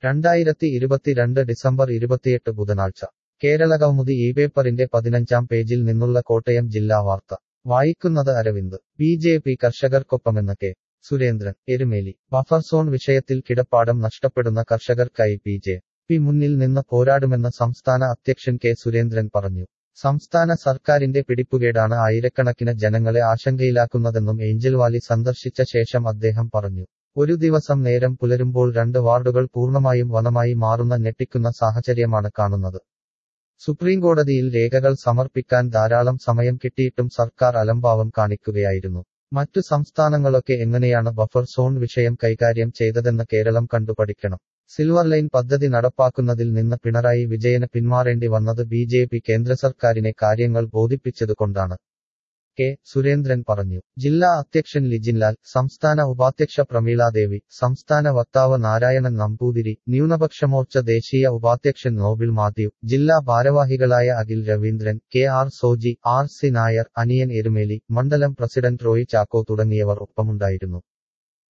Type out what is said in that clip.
രണ്ടായിരത്തി ഇരുപത്തിരണ്ട് ഡിസംബർ ഇരുപത്തിയെട്ട് ബുധനാഴ്ച കേരളകൗമുദി ഈ പേപ്പറിന്റെ പതിനഞ്ചാം പേജിൽ നിന്നുള്ള കോട്ടയം ജില്ലാ വാർത്ത വായിക്കുന്നത് അരവിന്ദ് ബി ജെ പി കർഷകർക്കൊപ്പമെന്ന് K Surendran Erumeli buffer zone വിഷയത്തിൽ കിടപ്പാടം നഷ്ടപ്പെടുന്ന കർഷകർക്കായി ബി ജെ പി മുന്നിൽ നിന്ന് പോരാടുമെന്ന് സംസ്ഥാന അധ്യക്ഷൻ കെ സുരേന്ദ്രൻ പറഞ്ഞു സംസ്ഥാന സർക്കാരിന്റെ പിടിപ്പുകേടാണ് ആയിരക്കണക്കിന് ജനങ്ങളെ ആശങ്കയിലാക്കുന്നതെന്നും ഏഞ്ചൽ വാലി സന്ദർശിച്ച ശേഷം അദ്ദേഹം പറഞ്ഞു ഒരു ദിവസം നേരം പുലരുമ്പോൾ രണ്ട് വാർഡുകൾ പൂർണ്ണമായും വനമായി മാറുന്ന ഞെട്ടിക്കുന്ന സാഹചര്യമാണ് കാണുന്നത് സുപ്രീംകോടതിയിൽ രേഖകൾ സമർപ്പിക്കാൻ ധാരാളം സമയം കിട്ടിയിട്ടും സർക്കാർ അലംഭാവം കാണിക്കുകയായിരുന്നു മറ്റു സംസ്ഥാനങ്ങളൊക്കെ എങ്ങനെയാണ് ബഫർ സോൺ വിഷയം കൈകാര്യം ചെയ്തതെന്ന് കേരളം കണ്ടുപഠിക്കണം സിൽവർ ലൈൻ പദ്ധതി നടപ്പാക്കുന്നതിൽ നിന്ന് പിണറായി വിജയന് പിന്മാറേണ്ടി വന്നത് ബി ജെ പി കേന്ദ്ര സർക്കാരിനെ കാര്യങ്ങൾ ബോധിപ്പിച്ചതുകൊണ്ടാണ് കെ സുരേന്ദ്രൻ പറഞ്ഞു ജില്ലാ അധ്യക്ഷൻ ലിജിൻലാൽ സംസ്ഥാന ഉപാധ്യക്ഷ പ്രമീളാദേവി സംസ്ഥാന വക്താവ് നാരായണൻ നമ്പൂതിരി ന്യൂനപക്ഷമോർച്ച ദേശീയ ഉപാധ്യക്ഷൻ നോബിൾ മാത്യു ജില്ലാ ഭാരവാഹികളായ Akhil Raveendran K R Soji R C Nair Aniyan Erumeli മണ്ഡലം പ്രസിഡന്റ് റോയ് ചാക്കോ തുടങ്ങിയവർ ഒപ്പമുണ്ടായിരുന്നു